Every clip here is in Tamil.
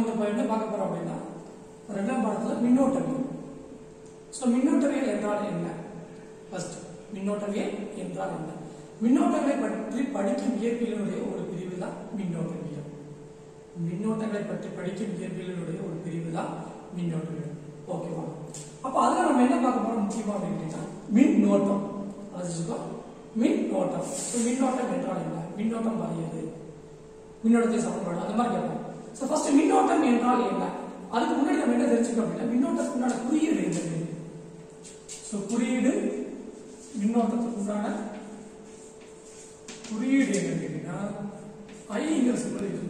இந்த ப- என்ன பார்க்க போறோம் அப்படின்னா ரெண்டாம் பாடத்துல மின்னோட்டவியல் ஸோ மின்னோட்டவியல் என்றால் என்ன ஃபர்ஸ்ட் மின்னோட்டவியல் என்றால் என்ன மின்னோட்டங்களை பற்றி படிக்கும் இயற்பியலுடைய ஒரு பிரிவு தான் மின்னோட்டவியல் மின்னோட்டங்களை பற்றி படிக்கும் இயற்பியலுடைய ஒரு பிரிவு தான் மின்னோட்டவியல் ஓகேவா அப்ப அதுல நம்ம என்ன பார்க்க போறோம் முக்கியமா அப்படின்னா மின்னோட்டம் அது மின்னோட்டம் So, மின்னோட்டம் என்றால் என்ன மின்னோட்டம் வரையது மின்னோட்டத்தை சமன்பாடு அந்த மாதிரி கேட்போம் ஸோ ஃபர்ஸ்ட் மின்னோட்டம் என்றால் என்ன அதுக்கு முன்னாடி நம்ம என்ன தெரிஞ்சுக்கணும் அப்படின்னா மின்னோட்டத்துக்கு உண்டான குறியீடு என்னது ஸோ குறியீடு மின்னோட்டத்துக்கு உண்டான குறியீடு என்ன கேட்டீங்கன்னா ஐங்கிற சிம்பிள் இருக்கு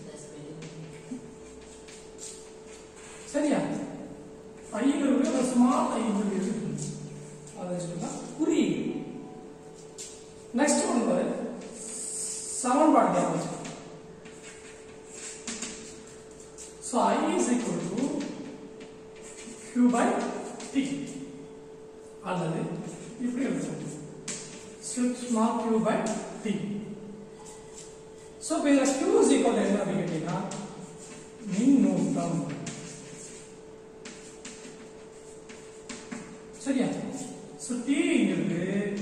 சரியா ஐங்கிறது ஒரு ஸ்மால் ஐங்கிறது இருக்கு அதை வச்சுக்கிட்டா குறியீடு நெக்ஸ்ட் ஒன்று சமன்பாடு ஞாபகம் So I is equal to Q by T அல்லது இப்படி எழுதலாம் small q by T So இப்போ இதில் Q is equal to என்ன அப்படின்னு கேட்டீங்கன்னா மின்னூட்டம் சரியா So T ங்கிறது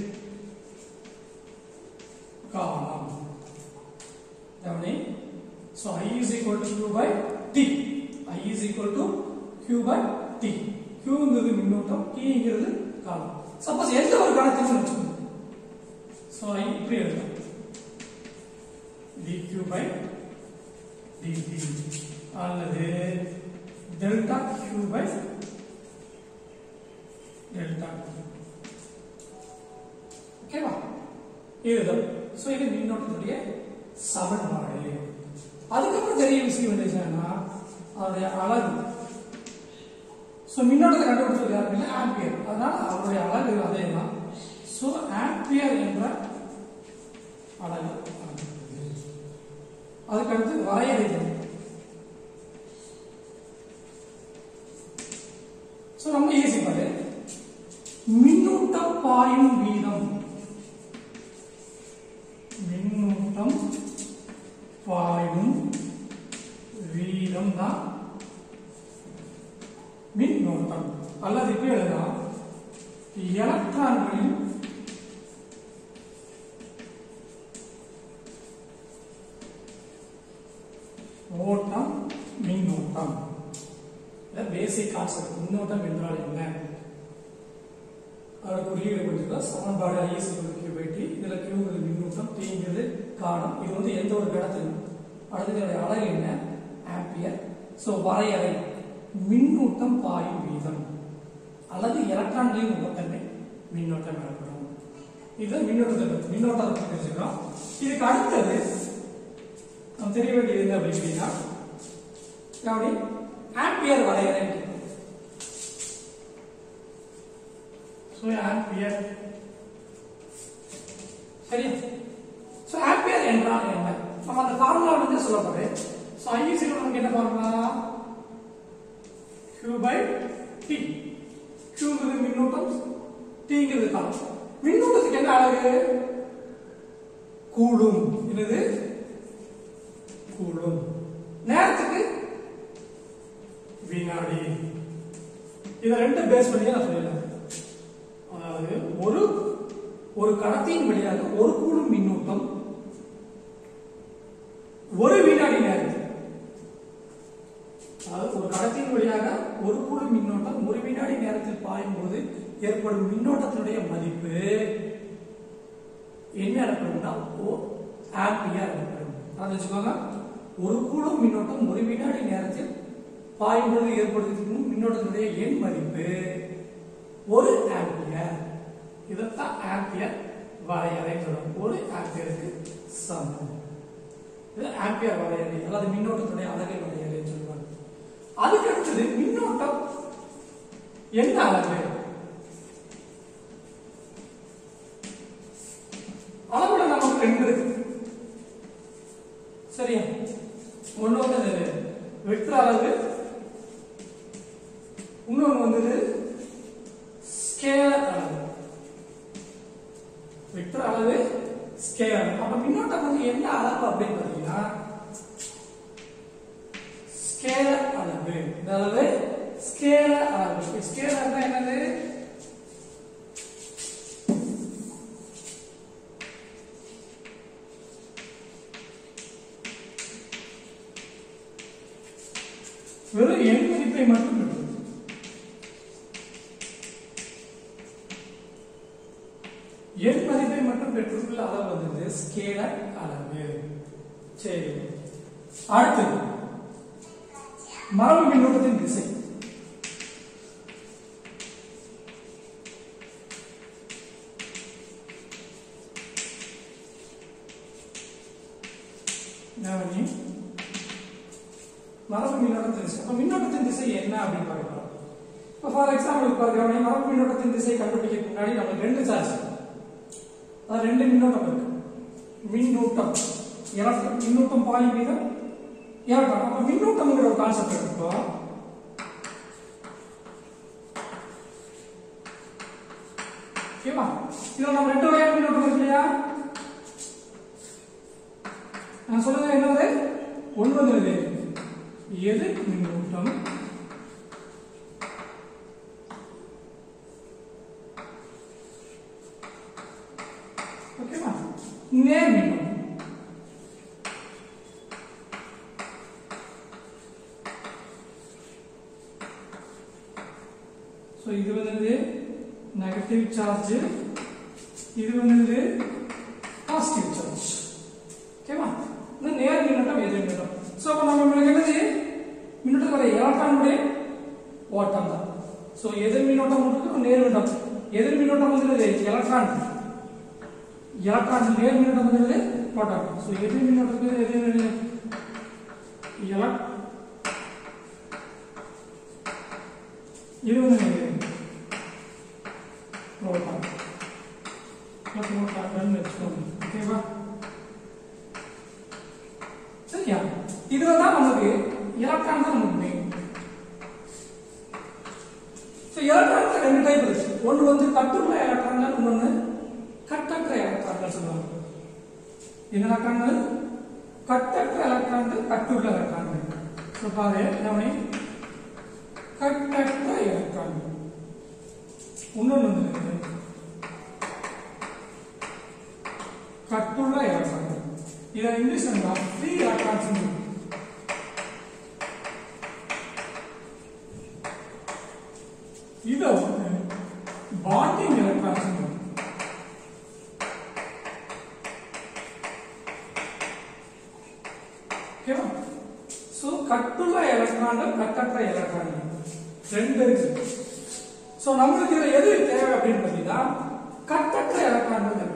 காலம் கவனி So I is equal to Q by T. I is equal to Q by T. Q ங்கிறது மின்னோட்டம் T ங்கிறது காலம் சப்போஸ் எந்த ஒரு காலத்தையும் வச்சுக்கோங்க ஸோ ஐ இப்படி எழுதலாம் dq by dt அல்லது டெல்டா q by டெல்டா ஓகேவா இதுதான் ஸோ இது மின்னோட்டத்துடைய சமன்பாடு அதுக்கப்புறம் தெரிய விஷயம் என்னன்னா அதனுடைய அலகு ஸோ மின்னோட்டத்தை கண்டுபிடிச்சது யார் அப்படின்னா ஆம்பியர் அதனால அவருடைய அலகு அதே தான் ஸோ ஆம்பியர் என்ற அலகு அதுக்கடுத்து வரையறை ஸோ ரொம்ப ஈஸி பாரு மின்னூட்டம் பாயும் வீதம் மின்னூட்டம் பாயும் வீதம் தான் மின்னோட்டம் அல்லது இப்படி எழுதலாம் எலக்ட்ரான்களின் ஓட்டம் மின்னோட்டம் பேசிக் கான்செப்ட் மின்னோட்டம் என்றால் என்ன அதோட குறியீடு கொடுத்துருக்கோம் சமன்பாடு ஐஎஸ் கியூ பை டி இதுல கியூங்கிறது மின்னூட்டம் டிங்கிறது காலம் இது வந்து எந்த ஒரு கடத்திலும் அடுத்தது இதோட அலகு என்ன ஆம்பியர் ஸோ வரையறை மின்னூட்டம் பாயும் வீதம் அல்லது எலக்ட்ரான்களின் ஓட்டமே மின்னோட்டம் எனப்படும் இது மின்னோட்டத்தை பற்றி மின்னோட்டத்தை பற்றி தெரிஞ்சுக்கிறோம் இதுக்கு அடுத்தது நம்ம தெரிய வேண்டியது என்ன அப்படின்னா எப்படி ஆம்பியர் வரையறை ஸோ ஆம்பியர் சரியா ஸோ ஆம்பியர் என்றால் என்ன நம்ம அந்த ஃபார்முலா வந்து சொல்ல போறேன் ஸோ ஐ இஸ் நமக்கு என்ன ஃபார்முலா Q by T Qங்கிறது மின்னூட்டம் Tங்கிறது காலம் மின்னூட்டத்துக்கு என்ன அழகு கூடும் என்னது கூடும் நேரத்துக்கு வினாடி இதை ரெண்டு பேஸ் பண்ணி நான் சொல்லிடலாம் அதாவது ஒரு ஒரு கடத்தியின் வழியாக ஒரு கூடும் மின்னூட்டம் ஒரு வினாடி நேரத்தில் அதாவது ஒரு கடத்தின் வழியாக ஒரு கூடும் மின்னோட்டம் ஒரு வினாடி நேரத்தில் பாயும் போது ஏற்படும் மின்னோட்டத்தினுடைய மதிப்பு என்ன எனப்படும்னா ஓ ஆம்பியர் எனப்படும் அதை வச்சுக்கோங்க ஒரு கூடும் மின்னோட்டம் ஒரு வினாடி நேரத்தில் பாயும் பொழுது ஏற்படுத்தும் மின்னோட்டத்தினுடைய எண் மதிப்பு ஒரு ஆம்பியர் இதைத்தான் ஆம்பியர் வரையறை சொல்லுவோம் ஒரு ஆம்பியருக்கு சமம் இது ஆம்பியர் வரையறை அதாவது மின்னோட்டத்துடைய அலகை வரையறை சொல்லுவாங்க அதுக்கு அடுத்தது மின்னோட்டம் என்ன அளவு அளவுல நமக்கு ரெண்டு இருக்கு சரியா ஒண்ணு வந்து வெக்டர் அளவு இன்னொன்னு வந்து ஸ்கேலர் அளவு வெக்டர் அளவு ஸ்கேலர் அப்ப மின்னோட்டம் வந்து என்ன அளவு அப்படின்னு பாத்தீங்கன்னா ஸ்கேல அளவு அதாவது ஸ்கேல அளவு ஸ்கேலர்னா என்னது வெறும் எண் மதிப்பை மட்டும் பெற்றது எண் மதிப்பை மட்டும் பெற்றுள்ள அளவு வந்தது ஸ்கேலர் அளவு சரி அடுத்தது மரபு மின்னோட்டத்தின் திசை கவனி. மரபு மின்னோட்டத்தின் திசை அப்ப மின்னோட்டத்தின் திசை என்ன அப்படின்னு பார்க்கலாம் இப்போ ஃபார் எக்ஸாம்பிள் பாருங்க மரபு மின்னோட்டத்தின் திசை கண்டுபிடிக்க முன்னாடி நமக்கு ரெண்டு சார்ஜ் அதாவது ரெண்டு மின்னோட்டம் இருக்கு மின்னூட்டம் எலக்ட்ரான் மின்னூட்டம் பாயும் வீதம் எலக்ட்ரான் அப்ப மின்னூட்டம்ங்கிற ஒரு கான்செப்ட் இருக்கு இப்போ ஓகேவா இதுல நம்ம ரெண்டு வகையான மின்னோட்டம் இருக்கு இல்லையா நான் சொல்றது என்னது ஒன்று வந்து எது மின்னூட்டம் ஓகேவா நேர் மின்னோட்டம் ஸோ இது வந்து நெகட்டிவ் சார்ஜ் இது வந்து பாசிட்டிவ் சார்ஜ் ஓகேவா இந்த நேர் மின்னோட்டம் எதிர் மின்னோட்டம் ஸோ அப்போ நம்ம நம்மளுக்கு என்னது மின்னோட்டம் வர எலக்ட்ரானுடைய ஓட்டம் தான் ஸோ எதிர் மின்னோட்டம் இருக்கு நேர் மின்னோட்டம் எதிர் மின்னோட்டம் வந்து எலக்ட்ரான் எலக்ட்ரான் நேர் மின்னோட்டம் வந்து புரோட்டான் ஸோ எதிர் மின்னோட்டத்துக்கு எதிர் எலக் இது வந்து புரோட்டான் புரோட்டான் வச்சுக்கோங்க ஓகேவா சரியா இதுல தான் நமக்கு எலக்ட்ரான் தான் நமக்கு மெயின் ஸோ எலக்ட்ரான்ல ரெண்டு டைப் இருக்கு ஒன்று வந்து கட்டுள்ள எலக்ட்ரான்கள் இன்னொன்று கட்டற்ற எலக்ட்ரான்கள் சொல்லுவாங்க என்ன எலக்ட்ரான்கள் கட்டற்ற எலக்ட்ரான்கள் கட்டுள்ள எலக்ட்ரான்கள் ஸோ பாரு நம்ம கட்டற்ற எலக்ட்ரான்கள் இன்னொன்று வந்து கட்டுள்ள எலக்ட்ரான்கள் இதை இங்கிலீஷ் ஃப்ரீ எலக்ட்ரான்ஸ் இதை வந்து பாண்டிங் எலக்ட்ரான்ஸ் ஓகேவா ஸோ கட்டுள்ள எலக்ட்ரான்கள் கட்டற்ற எலக்ட்ரான்கள் ரெண்டு இருக்கு ஸோ நம்மளுக்கு இதுல எது தேவை அப்படின்னு பார்த்தீங்கன்னா கட்டற்ற எலக்ட்ரான்கள் தேவை